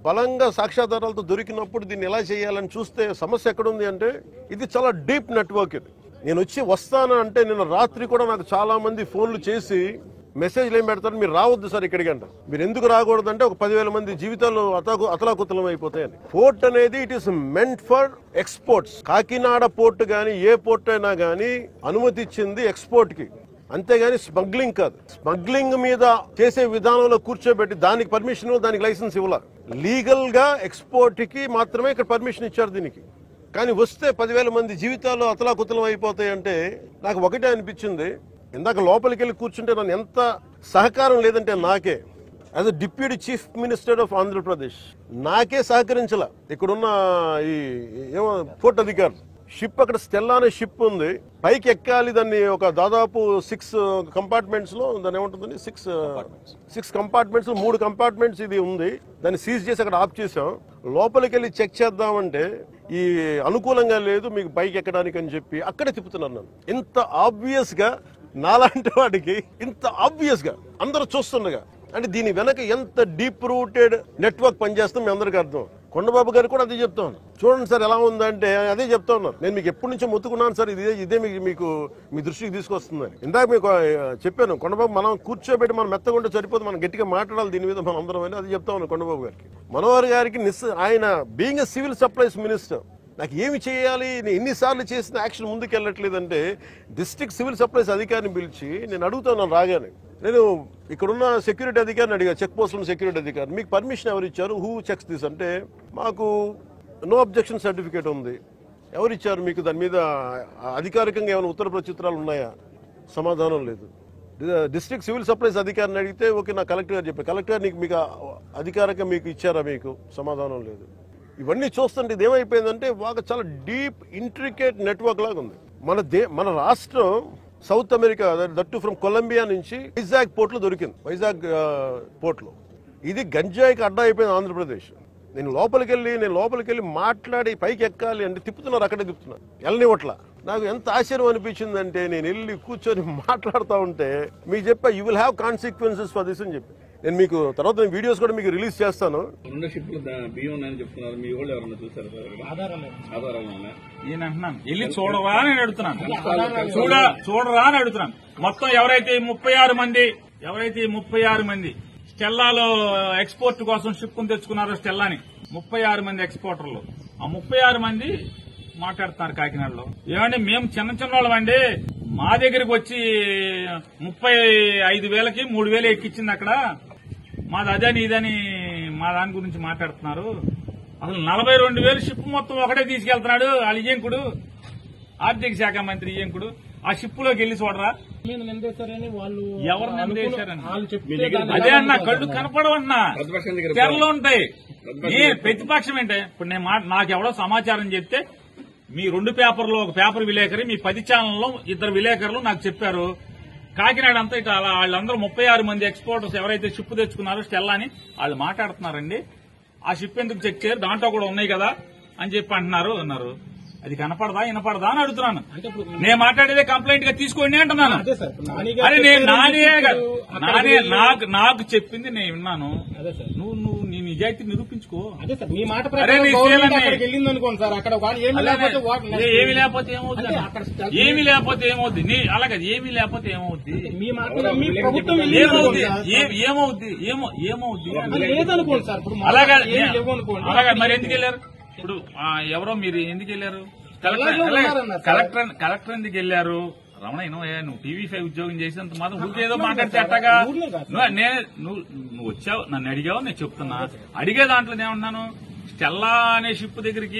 బలంగా సాక్ష్యాధారాలతో దొరికినప్పుడు దీన్ని ఎలా చేయాలని చూస్తే సమస్య ఎక్కడుంది అంటే ఇది చాలా డీప్ నెట్వర్క్ ఇది నేను వచ్చి వస్తాను అంటే నిన్న రాత్రి కూడా నాకు చాలా మంది ఫోన్లు చేసి మెసేజ్లు ఏం పెడతారు మీరు రావద్దు సార్ ఇక్కడికి అంట మీరు ఎందుకు రాకూడదు అంటే ఒక పదివేల మంది జీవితాలు అతకు అతలాకుతలం అయిపోతాయని పోర్ట్ అనేది it is meant for exports Kakinada port గానీ ఏ పోర్ట్ అయినా గానీ అనుమతి ఇచ్చింది ఎక్స్పోర్ట్ కి అంతేగాని స్మగ్లింగ్ కాదు స్మగ్లింగ్ మీద చేసే విధానంలో కూర్చోబెట్టి దానికి పర్మిషన్ దానికి లైసెన్స్ ఇవ్వాల లీగల్ గా ఎక్స్పోర్ట్ కి మాత్రమే ఇక్కడ పర్మిషన్ ఇచ్చారు దీనికి కానీ వస్తే పదివేల మంది జీవితాలు అతలాకుతలం అయిపోతాయి అంటే నాకు ఒకటే అనిపించింది ఇందాక లోపలికి వెళ్ళి కూర్చుంటే నన్ను ఎంత సహకారం లేదంటే నాకే as a deputy chief minister of Andhra Pradesh నాకే సహకరించాల ఇక్కడున్న ఈ ఏమో పోర్ట్ అధికారులు షిప్ అక్కడ స్టెల్లా అనే షిప్ ఉంది పైకి ఎక్కాలి దాన్ని ఒక దాదాపు సిక్స్ కంపార్ట్మెంట్స్ లో దాని ఏముంటుంది సిక్స్ సిక్స్ కంపార్ట్మెంట్స్ మూడు కంపార్ట్మెంట్స్ ఇది ఉంది దాన్ని సీజ్ చేసి అక్కడ ఆఫ్ చేసాం లోపలికి వెళ్ళి చెక్ చేద్దామంటే ఈ అనుకూలంగా లేదు మీకు పైకి ఎక్కడానికి అని చెప్పి అక్కడే తిప్పుతున్నాను నన్ను ఇంత ఆబ్వియస్ గా నాలాంటి వాడికి ఇంత ఆబ్వియస్ గా అందరూ చూస్తుండగా అంటే దీని వెనక ఎంత డీప్ రూటెడ్ నెట్వర్క్ పనిచేస్తాం మీ అందరికీ అర్థం కొండబాబు గారు కూడా అదే చెప్తా ఉన్నారు చూడండి సార్ ఎలా ఉందంటే అదే చెప్తా ఉన్నారు నేను మీకు ఎప్పటి నుంచో మొత్తుకున్నాను సార్ ఇదే ఇదే మీకు మీకు మీ దృష్టికి తీసుకొస్తుందని ఇందాక మీకు ఆ, చెప్పాను కొండబాబు మనం కూర్చోబెట్టి మనం మెత్తగా ఉంటే సరిపోదు మనం గట్టిగా మాట్లాడాలి దీని మీద మనం అందరం అని అది చెప్తా ఉన్నాను కొండబాబు గారికి మనోహర్ గారికి నిస్ ఆయన being a civil supplies minister నాకు ఏమి చేయాలి నేను ఎన్నిసార్లు చేసిన యాక్షన్ ముందుకు వెళ్ళట్లేదంటే డిస్ట్రిక్ట్ సివిల్ సప్లైస్ అధికారిని పిలిచి నేను అడుగుతాను రాగానే నేను ఇక్కడున్న సెక్యూరిటీ అధికారిని అడిగా చెక్ పోస్ట్ సెక్యూరిటీ అధికారి మీకు పర్మిషన్ ఎవరు ఇచ్చారు హూ చెక్స్ దిస్ అంటే మాకు నో అబ్జెక్షన్ సర్టిఫికేట్ ఉంది ఎవరు ఇచ్చారు మీకు దాని మీద అధికారికంగా ఏమైనా ఉత్తర ప్రత్యుత్తరాలు ఉన్నాయా సమాధానం లేదు డిస్ట్రిక్ట్ సివిల్ సప్లైస్ అధికారిని అడిగితే ఓకే నా కలెక్టర్ గారు చెప్పారు కలెక్టర్ నీకు మీకు అధికారికంగా మీకు ఇచ్చారా మీకు సమాధానం లేదు ఇవన్నీ చూస్తుంటే ఇది ఏమైపోయిందంటే బాగా చాలా డీప్ ఇంట్రికేట్ నెట్వర్క్ లాగా ఉంది మన దే మన రాష్ట్రం South America that from Colombia నుంచి వైజాగ్ పోర్ట్లో దొరికింది వైజాగ్ పోర్ట్లో ఇది గంజాయికి అడ్డా అయిపోయింది ఆంధ్రప్రదేశ్ నేను లోపలికి వెళ్ళి నేను లోపలికి వెళ్ళి మాట్లాడి పైకి ఎక్కాలి అంటే తిప్పుతున్నారు అక్కడే తిప్పుతున్నారు వెళ్ళనివ్వట్ల నాకు ఎంత ఆశ్చర్యం అనిపించిందంటే నేను వెళ్ళి కూర్చొని మాట్లాడుతూ ఉంటే మీకు చెప్పా you will have consequences for this అని చెప్పి నేను మీకు తర్వాత నేను వీడియోస్ కూడా మీకు రిలీజ్ చేస్తాను రెండు షిప్లు ద- బియ్యం ఉన్నాయని చెప్తున్నారు మీ వాళ్ళు ఎవరన్నా చూసారు సార్ అక్కడ? ఆధారాలు ఉన్నాయి నేను అంటున్నాను వెళ్ళి చూడవా అని నేను అడుగుతున్నాను చూడ చూడరా అని అడుగుతున్నాను మొత్తం ఎవరైతే ఈ ముప్పై ఆరు మంది ఎవరైతే ఈ ముప్పై ఆరు మంది స్టెల్లాలో ఎక్స్పోర్ట్ కోసం షిప్ తెచ్చుకున్నారో స్టెల్లాని ముప్పై ఆరు మంది ఎక్స్పోర్టర్లు ఆ ముప్పై ఆరు మంది మాట్లాడుతున్నారు కాకినాడలో ఏమండి మేము చిన్న చిన్న వాళ్ళమండి మా దగ్గరికి వచ్చి ముప్పై ఐదు వేలకి మూడు వేలు ఎక్కిచ్చింది అక్కడ మాది అదని ఇదని మా దాని గురించి మాట్లాడుతున్నారు అసలు నలభై రెండు వేలు షిప్ మొత్తం ఒకటే తీసుకెళ్తున్నాడు వాళ్ళ ఇయ్యంకుడు ఆర్థిక శాఖ మంత్రి ఇయ్యంకుడు ఆ షిప్ లోకి వెళ్ళి చూడరా మీద నిందేశారని వాళ్ళు ఎవరు నిందేశారని? వాళ్ళు చెప్తే మీ దగ్గర దాన్ని అదే ఎలా అన్న నమ్ముతారు? కళ్ళు కనపడవన్నా ప్రతిపక్షం దగ్గర తెరలు ఉంటాయి ప్రతిపక్షం ఏ ప్రతిపక్షం ఏంటే ఇప్పుడు నేను మాట నాకెవడో సమాచారం చెప్తే మీ రెండు పేపర్లో ఒక పేపర్ విలేకరి మీ పది ఛానల్లో ఇద్దరు విలేకరులు నాకు చెప్పారు కాకినాడ అంతా ఇట్లా అలా వాళ్ళందరూ ముప్పై ఆరు మంది ఎక్స్పోర్టర్స్ ఎవరైతే షిప్ తెచ్చుకున్నారో స్టెల్లా అని వాళ్ళు మాట్లాడుతున్నారండి ఆ షిప్ ఎందుకు చెక్ చేయరు దాంట్లో కూడా ఉన్నాయి కదా అని చెప్పి అంటున్నారు అన్నారు అది కనపడదా వినపడదా అని అడుగుతున్నాను అంటే ఇప్పుడు నేను మాట్లాడేదే కంప్లైంట్ గా తీసుకోండి అంటున్నాను అదే సార్ ఇప్పుడు నాని గారు అరే నేను చెప్పారు, నానే కాదు. అక్కడికి నానే వెళ్ళి- నాకు నాకు చెప్పింది నేను విన్నాను అదే సార్ నువ్వు నువ్వు నీ నిజాయితీ నిరూపించుకో అదే సార్ మీ మాట అరే ప్రకారం నీ గవర్నమెంట్ శీలాన్ని- అక్కడికి వెళ్ళింది అనుకోండి సార్ అక్కడ వాళ్ళు ఏమి అలానే లేకపోతే వాట్ ఏ- ఏమి లేకపోతే ఏమవుద్ది అంటే అన్న? అక్కడ స్టెల్- ఏమి లేకపోతే ఏమవుద్ది నీ అలాగే ఏమి లేకపోతే ఏమవుద్ది మీ మాట మీ ప్రభుత్వం వెళ్ళింది ఏమవుద్ది అనుకోండి సార్. ఏ- ఏమవుద్ది ఏమో ఏమవుద్ది అది లేదనుకోండి సార్ ఇప్పుడు అలాగే ఏమి లేవు అనుకోండి అలాగే మరి ఎందుకు వెళ్ళారు ఇప్పుడు ఆ, ఎవరో మీరు ఎందుకు వెళ్ళారు కలెక్టర్ అలాగే అలాగే ఉన్నారన్న సార్. కలెక్టర్ కలెక్టర్ ఎందుకు వెళ్ళారు రమణ ఇనవయ్యా నువ్వు టీవీ ఫైవ్ ఉద్యోగం చేసినంత మాత్రం ఊరికే ఏదో మాట్లాడితే అట్టగా ఊరినే కాదు. నువ్వు నేను నువ్వు నువ్వు వచ్చావు నన్ను అడిగావు నేను చెప్తున్నా అడిగే దాంట్లో ఏమన్నాను స్టెల్లా అనే షిప్ దగ్గరికి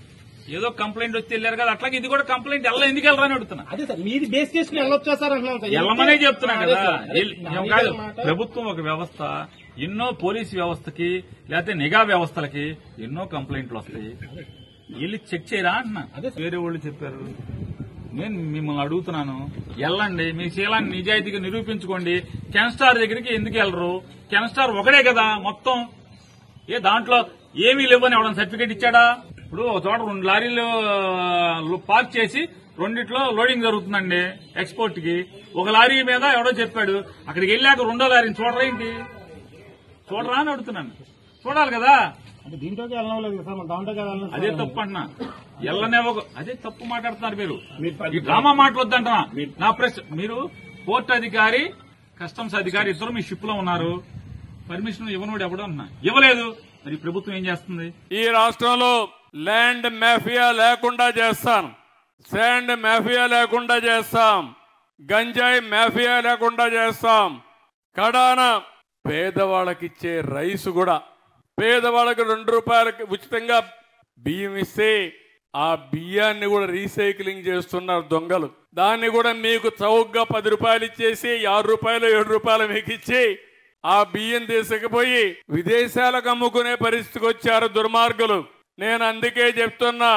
ఏదో కంప్లైంట్ వచ్చి వెళ్ళారు కదా అట్లాగే ఇది కూడా కంప్లైంట్ ఎలా ఎందుకు వెళ్ళరా అని అడుగుతున్నా అదే సార్ మీది బేస్ చేసుకుని వెళ్ళొచ్చా సార్ అంటున్నాం సార్ వెళ్ళమనే చెప్తున్నా అదే కదా సార్. అదే ఎల్- నాని ఏం గారి కాదు మాట. ప్రభుత్వం ఒక వ్యవస్థ ఎన్నో పోలీస్ వ్యవస్థకి లేకపోతే నిఘా వ్యవస్థలకి ఎన్నో కంప్లైంట్లు వస్తాయి వెళ్ళి చెక్ చేయరా అంటున్నా అదే వేరే వాళ్ళు చెప్పారు నేను మిమ్మల్ని అడుగుతున్నాను వెళ్ళండి మీ శీలాన్ని నిజాయితీగా నిరూపించుకోండి కెన్స్టార్ దగ్గరికి ఎందుకు వెళ్ళరు కెన్స్టార్ ఒకడే కదా మొత్తం ఏ దాంట్లో ఏమీ లేవని ఎవడన్నా సర్టిఫికేట్ ఇచ్చాడా ఇప్పుడు ఒక చోట రెండు లారీలు ఆ, పార్క్ చేసి రెండిట్లో లోడింగ్ జరుగుతుందండి ఎక్స్పోర్ట్ కి ఒక లారీ మీద ఎవడో చెప్పాడు అక్కడికి వెళ్ళాక రెండో లారీని చూడరా ఏంటి చూడరా అని అడుగుతున్నాను చూడాలి కదా అంటే దీంట్లోకి వెళ్ళలేదు కదా సార్ మన దాంట్లోకి వెళ్ళాలి అదే తప్పు అంటున్నా ఎల్లనేవో అదే తప్పు మాట్లాడుతున్నారు మీరు ఈ డ్రామా మాట్లాడొద్దంటున్నా నా ప్రశ్న మీరు పోర్ట్ అధికారి కస్టమ్స్ అధికారి ఇద్దరు మీ షిప్ లో ఉన్నారు పర్మిషన్ ఇవ్వనోడు ఎవడో అన్నా ఇవ్వలేదు మరి ప్రభుత్వం ఏం చేస్తుంది ఈ రాష్ట్రంలో ల్యాండ్ మాఫియా లేకుండా చేస్తాం శాండ్ మాఫియా లేకుండా చేస్తాం గంజాయి మాఫియా లేకుండా చేస్తాం కడాన పేదవాళ్ళకిచ్చే రైసు కూడా పేదవాళ్ళకి రెండు రూపాయలకి ఉచితంగా బియ్యం ఇస్తే ఆ బియ్యాన్ని కూడా రీసైక్లింగ్ చేస్తున్నారు దొంగలు దాన్ని కూడా మీకు చౌకగా పది రూపాయలు ఇచ్చేసి ఆరు రూపాయలు ఏడు రూపాయలు మీకు ఇచ్చి ఆ బియ్యం తీసుకుపోయి విదేశాలకు అమ్ముకునే పరిస్థితికి వచ్చారు దుర్మార్గులు నేను అందుకే చెప్తున్నా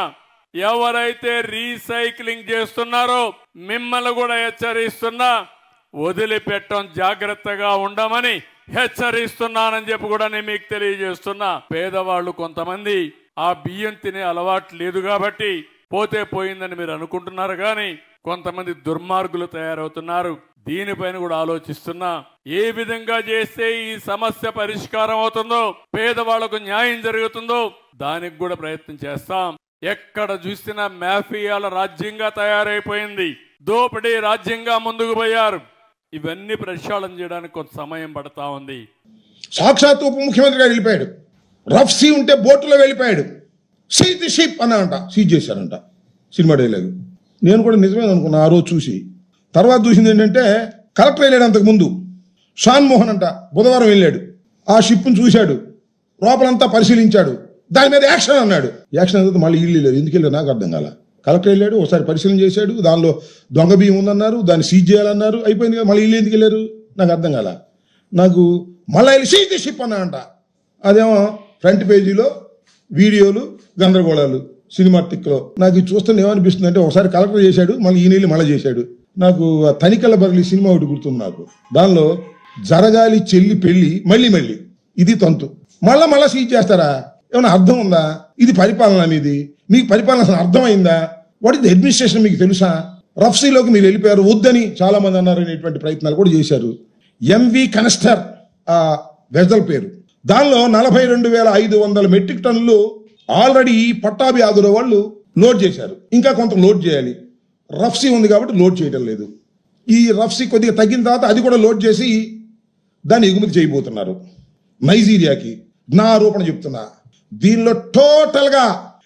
ఎవరైతే రీసైక్లింగ్ చేస్తున్నారో మిమ్మల్ని కూడా హెచ్చరిస్తున్నా వదిలిపెట్టం జాగ్రత్తగా ఉండమని హెచ్చరిస్తున్నానని చెప్పి కూడా నేను మీకు తెలియజేస్తున్నా పేదవాళ్ళు కొంతమంది ఆ బియ్యం తినే అలవాటు లేదు కాబట్టి పోతే పోయిందని మీరు అనుకుంటున్నారు కానీ కొంతమంది దుర్మార్గులు తయారవుతున్నారు దీనిపైన కూడా ఆలోచిస్తున్నా ఏ విధంగా చేస్తే ఈ సమస్య పరిష్కారం అవుతుందో పేదవాళ్లకు న్యాయం జరుగుతుందో దానికి కూడా ప్రయత్నం చేస్తాం ఎక్కడ చూసినా మాఫియాల రాజ్యంగా తయారైపోయింది దోపిడీ రాజ్యంగా ముందుకు పోయారు ఇవన్నీ ప్రక్షాళన చేయడానికి కొంత సమయం పడతా ఉంది సాక్షాత్ ఉప ముఖ్యమంత్రి గారు వెళ్ళిపోయాడు రఫ్ సీ ఉంటే బోట్లో వెళ్ళిపోయాడు సీజ్ ది షిప్ అని అంట సీజ్ చేశారంట సినిమా డైలాగ్ నేను కూడా నిజమే అనుకున్నా ఆ రోజు చూసి తర్వాత చూసింది ఏంటంటే కలెక్టర్ వెళ్ళాడు అంతకు ముందు షాన్ మోహన్ అంట బుధవారం వెళ్ళాడు ఆ షిప్ను చూశాడు లోపలంతా పరిశీలించాడు దాని మీద యాక్షన్ అన్నాడు యాక్షన్ అనేది మళ్ళీ ఇల్లు లేదు ఎందుకు వెళ్ళాడు నాకు అర్థం కాల కలెక్టర్ వెళ్ళాడు ఒకసారి పరిశీలన చేశాడు దానిలో దొంగ బియ్యం ఉందన్నారు దాన్ని సీజ్ చేయాలన్నారు అయిపోయింది కదా మళ్ళీ ఇల్లు ఎందుకు వెళ్ళారు నాకు అర్థం కాల నాకు మళ్ళీ వెళ్ళి సీజ్ ది షిప్ అన్నా అంట అదేమో ఫ్రంట్ పేజీలో వీడియోలు గందరగోళాలు సినిమాటిక్లో నాకు ఇది చూస్తుంటే ఏమనిపిస్తుంది అంటే ఒకసారి కలెక్టర్ చేశాడు మళ్ళీ ఈ నీళ్ళు మళ్ళీ చేశాడు నాకు ఆ తనికల బరలి సినిమా ఒకటి గుర్తుంది నాకు దానిలో జరగాలి చెల్లి పెళ్లి మళ్ళీ మళ్ళీ ఇది తంతు మళ్ళా మళ్ళా సీజ్ చేస్తారా ఏమైనా అర్థం ఉందా ఇది పరిపాలన మీది మీకు పరిపాలన అసలు అర్థమైందా వాట్ ఇస్ అడ్మినిస్ట్రేషన్ మీకు తెలుసా రఫ్సీలోకి మీరు వెళ్ళిపోయారు వద్దని చాలా మంది అన్నారు అనేటువంటి ప్రయత్నాలు కూడా చేశారు ఎంవి కనస్టర్ ఆ వెజల్ పేరు దానిలో నలభై రెండు వేల ఐదు వందల మెట్రిక్ టన్నులు ఆల్రెడీ పట్టాభి ఆదుల వాళ్ళు లోడ్ చేశారు ఇంకా కొంత లోడ్ చేయాలి రఫ్సీ ఉంది కాబట్టి లోడ్ చేయడం లేదు ఈ రఫ్సీ కొద్దిగా తగ్గిన తర్వాత అది కూడా లోడ్ చేసి దాన్ని ఎగుమతి చేయబోతున్నారు నైజీరియాకి నా ఆరోపణ చెప్తున్నా దీనిలో టోటల్గా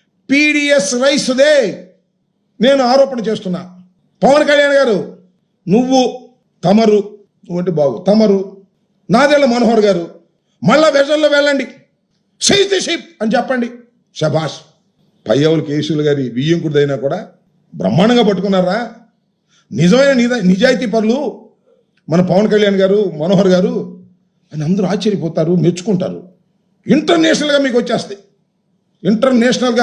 పీడిఎస్ రైస్దే నేను ఆరోపణ చేస్తున్నా పవన్ కళ్యాణ్ గారు నువ్వు తమరు నువ్వంటే బాగు తమరు నాదెళ్ళ మనోహర్ గారు మళ్ళా వెజల్లో వెళ్ళండి సీజ్ ది షిప్ అని చెప్పండి శభాష్ పయ్యవులు కేసులు గారి బియ్యంకుడిదైనా కూడా బ్రహ్మాండంగా పట్టుకున్నారా నిజమైన నిజ నిజాయితీ పరులు మన పవన్ కళ్యాణ్ గారు మనోహర్ గారు అని అందరూ ఆశ్చర్యపోతారు మెచ్చుకుంటారు ఇంటర్నేషనల్గా మీకు వచ్చేస్తాయి ఇంటర్నేషనల్గా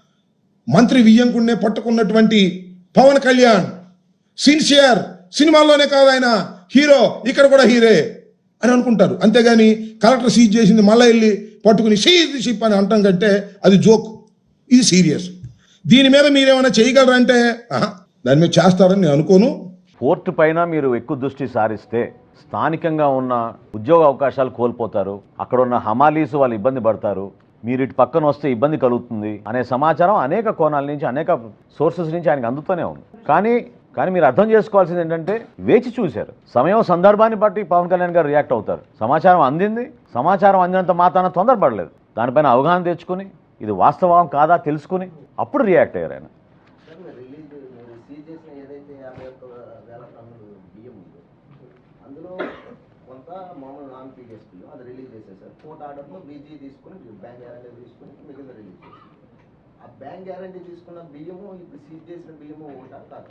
మంత్రి వియ్యంకుడినే పట్టుకున్నటువంటి పవన్ కళ్యాణ్ సిన్సియర్ సినిమాల్లోనే కాదు ఆయన హీరో ఇక్కడ కూడా హీరే అని అనుకుంటారు అంతేగాని కలెక్టర్ సీజ్ చేసింది మళ్ళీ వెళ్ళి పట్టుకుని సీజ్ షిప్ అని అంటాం కంటే అది జోక్ ఇది సీరియస్ దీని మీద మీరేమైనా చేయగలరంటే ఆహా, దాని మీద చేస్తారని నేను అనుకోను పోర్టు పైన మీరు ఎక్కువ దృష్టి సారిస్తే స్థానికంగా ఉన్న ఉద్యోగ అవకాశాలు కోల్పోతారు అక్కడ ఉన్న హమాలీస్ వాళ్ళు ఇబ్బంది పడతారు మీరు ఇటు పక్కన వస్తే ఇబ్బంది కలుగుతుంది అనే సమాచారం అనేక కోణాల నుంచి అనేక సోర్సెస్ నుంచి ఆయనకు అందుతూనే ఉంది కానీ కానీ మీరు అర్థం చేసుకోవాల్సింది ఏంటంటే వేచి చూశారు సమయం సందర్భాన్ని బట్టి పవన్ కళ్యాణ్ గారు రియాక్ట్ అవుతారు సమాచారం అందింది సమాచారం అందినంత మాత్రాన తొందరపడలేదు దానిపైన అవగాహన తెచ్చుకుని ఇది వాస్తవం కాదా తెలుసుకుని అప్పుడు రియాక్ట్ అయ్యారు ఆయన రిలీజ్ మీరు సీజ్ చేసిన ఏదైతే యాభై ఒక్క వేల టన్నులు బియ్యం ఉందో అందులో కొంత మామూలు నాన్ పీడిఎస్ బియ్యం అది రిలీజ్ చేసేసారు కోర్ట్ ఆర్డర్లో బీజీ తీసుకుని బ్యాంక్ గ్యారంటీ తీసుకుని మిగిలిన రిలీజ్ చేశారు ఆ బ్యాంక్ గ్యారంటీ తీసుకున్న బియ్యము ఇప్పుడు సీజ్ చేసిన బియ్యము ఉంటారు కాదు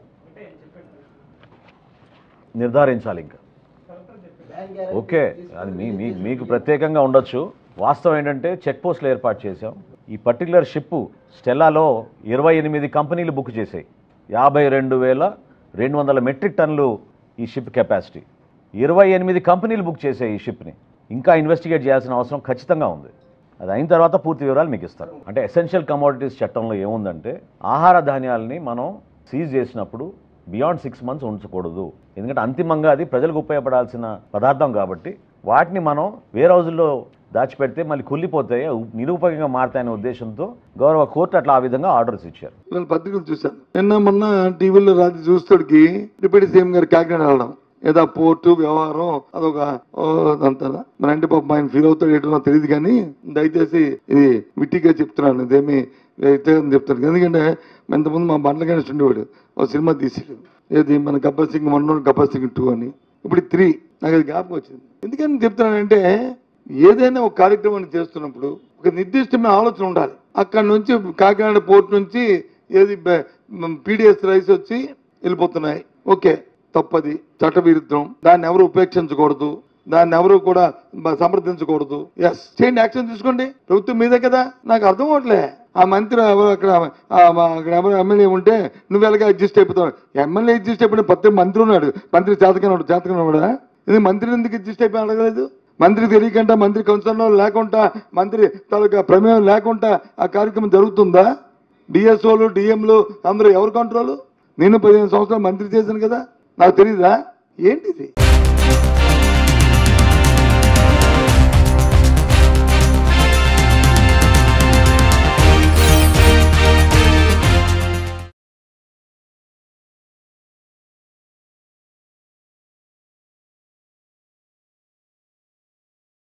నిర్ధారించాలి ఇంకా బ్యాంక్ గ్యారంటీ ఓకే అది మీ మీ మీకు ప్రత్యేకంగా ఉండొచ్చు వాస్తవం ఏంటంటే చెక్ పోస్టులు ఏర్పాటు చేశాం ఈ పర్టికులర్ షిప్ స్టెల్లాలో ఇరవై ఎనిమిది కంపెనీలు బుక్ చేశాయి యాభై రెండు వేల రెండు వందల మెట్రిక్ టన్నులు ఈ షిప్ కెపాసిటీ ఇరవై ఎనిమిది కంపెనీలు బుక్ చేసాయి ఈ షిప్ని ఇంకా ఇన్వెస్టిగేట్ చేయాల్సిన అవసరం ఖచ్చితంగా ఉంది అది అయిన తర్వాత పూర్తి వివరాలు మీకు ఇస్తారు అంటే ఎసెన్షియల్ కమోడిటీస్ చట్టంలో ఏముందంటే ఆహార ధాన్యాలని మనం సీజ్ చేసినప్పుడు బియాండ్ సిక్స్ మంత్స్ ఉంచకూడదు ఎందుకంటే అంతిమంగా అది ప్రజలకు ఉపయోగపడాల్సిన పదార్థం కాబట్టి వాటిని మనం వేరే రోజుల్లో దాచిపెడితే మళ్ళీ కుళ్ళిపోతాయి నిరూపకంగా మారతాయనే ఉద్దేశంతో గౌరవ కోర్టు అట్లా ఆ విధంగా ఆర్డర్స్ ఇచ్చారు ఇవాళ పత్రికలు చూశాను నిన్న మొన్న టీవీలో రాత్రి చూస్తాడికి డిప్యూటీ సీఎం గారు కాకినాడ వెళ్ళడం ఏదో ఆ పోర్టు వ్యవహారం అదొక ఓ, అదంతా మరి అంటే పాపం ఆయన ఫీల్ అవుతాడు ఏంటో నాకు తెలియదు కానీ దయచేసి ఇది విట్టిగా చెప్తున్నాను ఇదేమి వ్యక్తిగతం చెప్తాను ఎందుకంటే ఇంతకుముందు మా బండ్ల గణేష్ ఉండేవాడు ఒక సినిమా తీసాడు ఏది మన గబ్బర్ సింగ్ వన్ గబ్బర్ సింగ్ టూ అని ఇప్పుడు త్రీ నాకు అది జ్ఞాపకం వచ్చింది ఎందుకని చెప్తున్నానంటే ఏదైనా ఒక కార్యక్రమాన్ని చేస్తున్నప్పుడు ఒక నిర్దిష్టమైన ఆలోచన ఉండాలి అక్కడ నుంచి కాకినాడ పోర్ట్ నుంచి ఏది పీడిఎస్ రైస్ వచ్చి వెళ్ళిపోతున్నాయి ఓకే తప్పది చట్టవిరుద్ధం దాన్ని ఎవరు ఉపేక్షించకూడదు దాన్ని ఎవరు కూడా బ- సమర్థించకూడదు ఎస్ చేయండి యాక్షన్ తీసుకోండి ప్రభుత్వం మీదే కదా నాకు అర్థం అవట్లే ఆ మంత్రి ఎవరు అక్కడ ఆ మా- అక్కడ ఎవరు ఎమ్మెల్యే ఉంటే నువ్వు ఎలాగ అడ్జస్ట్ అయిపోతావు ఎమ్మెల్యే అడ్జస్ట్ అయిపోయిన ప్రతి మంత్రి ఉన్నాడు మంత్రి చేతకనవాడు చేతకనవాడా ఇది మంత్రి ఎందుకు అడ్జస్ట్ అయిపోయి అడగలేదు మంత్రి తెలియకుండా మంత్రి కన్సర్న్ లేకుండా మంత్రి తాలూకా ప్రమేయం లేకుండా ఆ కార్యక్రమం జరుగుతుందా డిఎస్ఓలు డిఎంలు అందరూ ఎవరు కంట్రోల్ నేను పదిహేను సంవత్సరాలు మంత్రి చేశాను కదా నాకు తెలియదా ఏంటిది